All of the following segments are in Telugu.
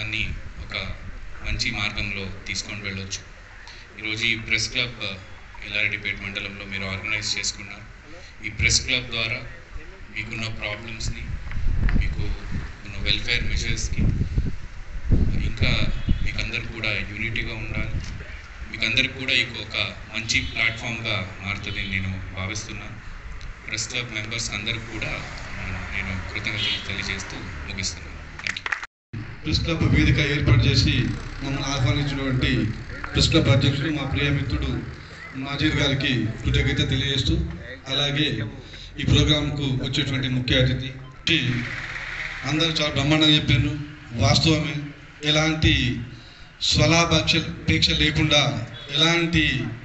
సమాజాన్ని ఒక మంచి మార్గంలో తీసుకొని వెళ్ళొచ్చు ఈరోజు ఈ ప్రెస్ క్లబ్ ఎల్లారెడ్డిపేట మండలంలో మీరు ఆర్గనైజ్ చేసుకున్నారు ఈ ప్రెస్ క్లబ్ ద్వారా మీకున్న ప్రాబ్లమ్స్ని మీకు ఉన్న వెల్ఫేర్ మెజర్స్కి ఇంకా మీకందరికి కూడా యూనిటీగా ఉండాలి మీకందరికి కూడా ఇది ఒక మంచి ప్లాట్ఫామ్గా మారుతుందని నేను భావిస్తున్నాను ప్రెస్ క్లబ్ మెంబర్స్ అందరికి కూడా నేను కృతజ్ఞతలు తెలియజేస్తూ ముగిస్తున్నాను థ్యాంక్ యూ ప్రెస్ క్లబ్ వేదిక ఏర్పాటు చేసి మమ్మల్ని ఆహ్వానించినటువంటి ప్రెస్ క్లబ్ అధ్యక్షుడు మా ప్రియమిత్రుడు మాజీర్ గారికి కృతజ్ఞత తెలియజేస్తూ అలాగే ఈ ప్రోగ్రాంకు వచ్చేటువంటి ముఖ్య అతిథి టి అందరూ చాలా బ్రహ్మాండంగా చెప్పారు వాస్తవమే ఎలాంటి స్వలాభాక్ష అపేక్ష లేకుండా ఎలాంటి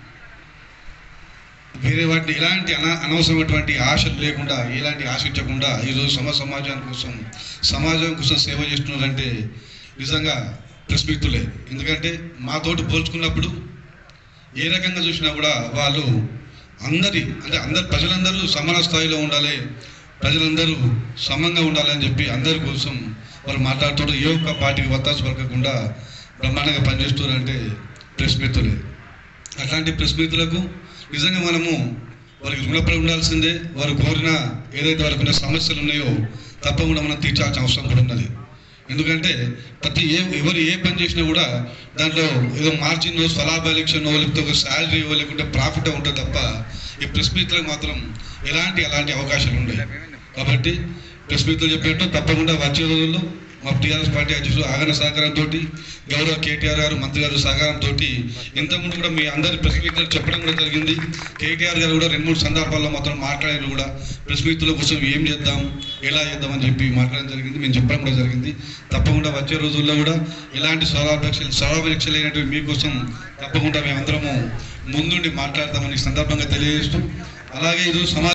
వేరే వాటిని ఎలాంటి అన అనవసరమైనటువంటి ఆశలు లేకుండా ఎలాంటి ఆశించకుండా ఈరోజు సమ సమాజం కోసం సమాజం కోసం సేవ చేస్తున్నారంటే నిజంగా ప్రస్మితులే ఎందుకంటే మాతోటి పోల్చుకున్నప్పుడు ఏ రకంగా చూసినా కూడా వాళ్ళు అందరి అంటే అందరి ప్రజలందరూ సమాన స్థాయిలో ఉండాలి ప్రజలందరూ సమంగా ఉండాలని చెప్పి అందరి కోసం వారు మాట్లాడుతూ ఏ ఒక్క పార్టీకి వత్తాసు పలకకుండా బ్రహ్మాండంగా పనిచేస్తున్నారంటే ప్రెస్ మిత్రులే అట్లాంటి ప్రెస్ మిత్రులకు నిజంగా మనము వారికి రుణపడి ఉండాల్సిందే వారు కోరిన ఏదైతే వారికి ఉన్న సమస్యలు ఉన్నాయో తప్పకుండా మనం తీర్చాల్సిన అవసరం కూడా ఉన్నది ఎందుకంటే ప్రతి ఏ ఎవరు ఏ పని చేసినా కూడా దాంట్లో ఏదో మార్జిన్ స్వలాభ ఎలక్షన్ లేకపోతే ఒక శాలరీ లేకుంటే ప్రాఫిట్ ఉంటుంది తప్ప ఈ ప్రెస్ మీట్లకు మాత్రం ఎలాంటి అలాంటి అవకాశాలు ఉన్నాయి కాబట్టి ప్రెస్ మీట్లు చెప్పినట్టు తప్పకుండా వచ్చే రోజుల్లో మా టీఆర్ఎస్ పార్టీ అధ్యక్షుడు ఆగన సహకారంతో గౌరవ కేటీఆర్ గారు మంత్రి గారు సహకారంతో ఇంతకుముందు కూడా మీ అందరి ప్రెస్ మీట్లు చెప్పడం కూడా జరిగింది కేటీఆర్ గారు కూడా రెండు మూడు సందర్భాల్లో మాత్రం మాట్లాడారు కూడా ప్రెస్ మీట్ల కోసం ఏం చేద్దాం ఎలా చేద్దాం అని చెప్పి మాట్లాడడం జరిగింది మేము చెప్పడం కూడా జరిగింది తప్పకుండా వచ్చే రోజుల్లో కూడా ఎలాంటి స్వరాపేక్షలు స్వరాపేక్షలు అయినటువంటి మీకోసం తప్పకుండా మేమందరము ముందుండి మాట్లాడతామని ఈ సందర్భంగా తెలియజేస్తూ అలాగే ఈరోజు సమాజ